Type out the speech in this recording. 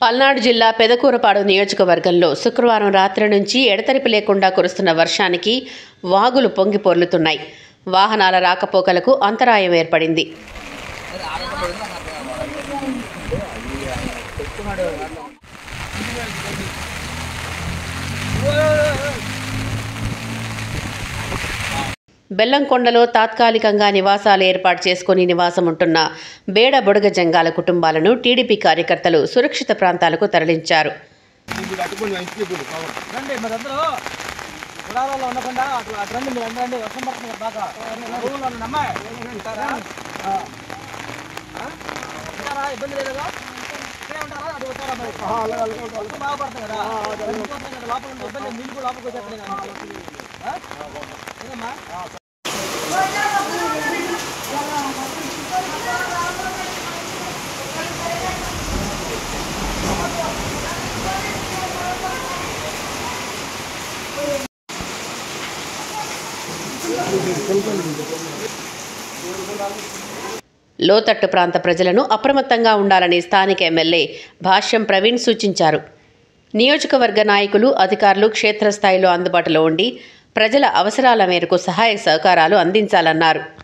పల్నాడు జిల్లా పెదకూరపాడు నియోజకవర్గంలో శుక్రవారం రాత్రి నుంచి ఎడతెరిపి లేకుండా కురుస్తున్న వర్షానికి వాగులు పొంగి పొర్లుతున్నాయి వాహనాల రాకపోకలకు అంతరాయం ఏర్పడింది బెల్లంకొండలో తాత్కాలికంగా నివాసాలు ఏర్పాటు చేసుకుని నివాసం ఉంటున్న బేడ బుడగ జంగాల కుటుంబాలను టీడీపీ కార్యకర్తలు సురక్షిత ప్రాంతాలకు తరలించారు రండి మరి అందరూ గుడారాల్లో ఉండకుండా అటు అటు రండి మీరు అందరండి వర్షం పడుతుంది కదా బాగా రూమ్లో ఉండండి అమ్మాయి ఉంటారా ఆ. ఆ? ఉంటారా ఇబ్బంది లేదు కదా ఇక్కడే ఉంటారా అటు ఉంటారా మరి వర్షం బాగా పడుతుంది కదా వెళ్ళిపోతుంది కదా లోపల ఉంటే ఇబ్బంది నీళ్ళు కూడా లోపలికి వచ్చేస్తున్నాయి కదా ఆ? ఏదమ్మా లోతట్టు ప్రాంత ప్రజలను అప్రమత్తంగా ఉండాలని స్థానిక ఎమ్మెల్యే భాష్యం ప్రవీణ్ సూచించారు నియోజకవర్గ నాయకులు అధికారులు క్షేత్రస్థాయిలో అందుబాటులో ఉండి ప్రజల అవసరాల మేరకు సహాయ సహకారాలు అందించాలన్నారు